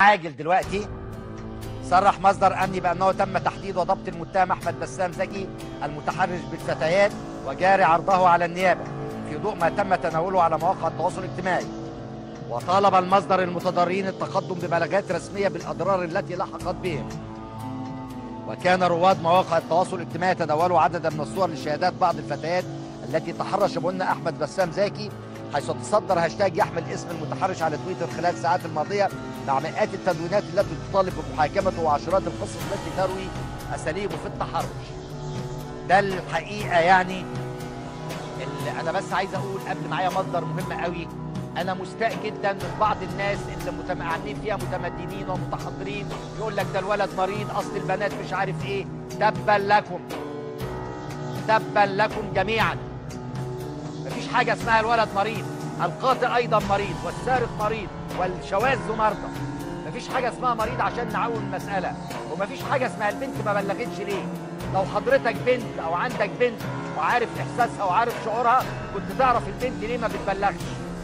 عاجل دلوقتي صرح مصدر امني بانه تم تحديد وضبط المتهم احمد بسام زكي المتحرش بالفتيات وجاري عرضه على النيابه في ضوء ما تم تناوله على مواقع التواصل الاجتماعي وطالب المصدر المتضررين التقدم ببلاغات رسميه بالاضرار التي لحقت بهم وكان رواد مواقع التواصل الاجتماعي تداولوا عددا من الصور لشهادات بعض الفتيات التي تحرش بهن احمد بسام زكي حيث تصدر هاشتاج يحمل اسم المتحرش على تويتر خلال الساعات الماضيه مع مئات التدوينات التي تطالب بمحاكمته وعشرات القصص التي تروي اساليبه في التحرش. ده الحقيقه يعني اللي انا بس عايز اقول قبل معايا مصدر مهم قوي انا مستاء جدا من بعض الناس اللي متمعنين فيها متمدنين ومتحضرين يقول لك ده الولد مريض اصل البنات مش عارف ايه تبا لكم تبا لكم جميعا مفيش حاجه اسمها الولد مريض القاطع ايضا مريض والسارق مريض والشواذ مرضى مفيش حاجه اسمها مريض عشان نعاون المساله ومفيش حاجه اسمها البنت ما بلغتش ليه لو حضرتك بنت او عندك بنت وعارف احساسها وعارف شعورها كنت تعرف البنت ليه ما بتبلغش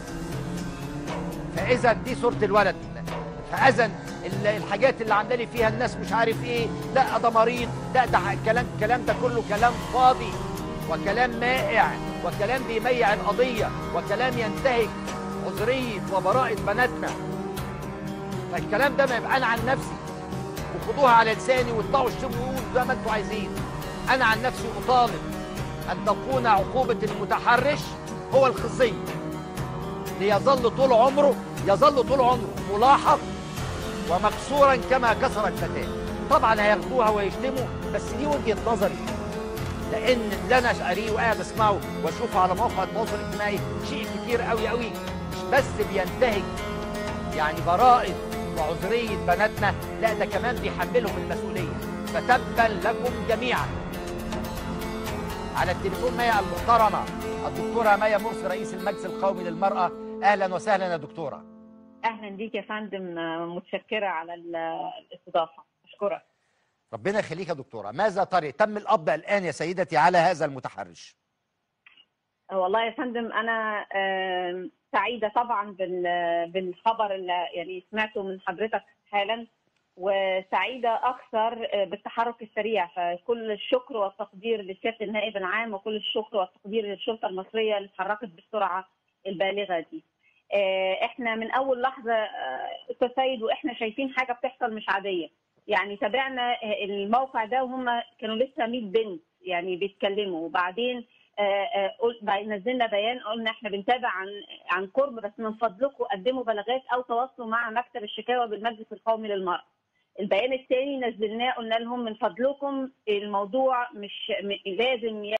فاذا دي صوره الولد فاذا الحاجات اللي عامله لي فيها الناس مش عارف ايه لا ده مريض لا ده الكلام الكلام ده كله كلام فاضي وكلام مائع وكلام بيميع القضيه وكلام ينتهك عذريه وبراءه بناتنا فالكلام ده ما يبقى انا عن نفسي وخدوها على لساني واطلعوا اشتموا وقولوا زي ما انتوا عايزين انا عن نفسي اطالب ان تكون عقوبه المتحرش هو الخصيه ليظل طول عمره يظل طول عمره ملاحق ومكسورا كما كسر الفتاه طبعا هياخدوها ويشتموا بس دي وجهه نظري لان اللي انا قاريه وقاعد اسمعه واشوفه على مواقع التواصل الاجتماعي شيء كتير قوي قوي مش بس بينتهك يعني براءه وعذريه بناتنا لا ده كمان بيحملهم المسؤوليه فتبا لكم جميعا على التليفون ميا المحترمه الدكتوره ميا مرسي رئيس المجلس القومي للمراه اهلا وسهلا يا دكتوره اهلا بيك يا فندم متشكره على الاستضافه اشكرك ربنا يخليك يا دكتوره ماذا ترى تم القبض الان يا سيدتي على هذا المتحرش والله يا فندم انا سعيده طبعا بالخبر اللي يعني سمعته من حضرتك حالا وسعيده اكثر بالتحرك السريع فكل الشكر والتقدير لسياده النائب العام وكل الشكر والتقدير للشرطه المصريه اللي اتحركت بالسرعه البالغه دي. احنا من اول لحظه تسيد واحنا شايفين حاجه بتحصل مش عاديه. يعني تابعنا الموقع ده وهم كانوا لسه 100 بنت يعني بيتكلموا وبعدين نزلنا بيان قلنا احنا بنتابع عن عن قرب بس من فضلكم قدموا بلاغات او تواصلوا مع مكتب الشكاوى بالمجلس القومي للمراه. البيان الثاني نزلناه قلنا لهم من فضلكم الموضوع مش لازم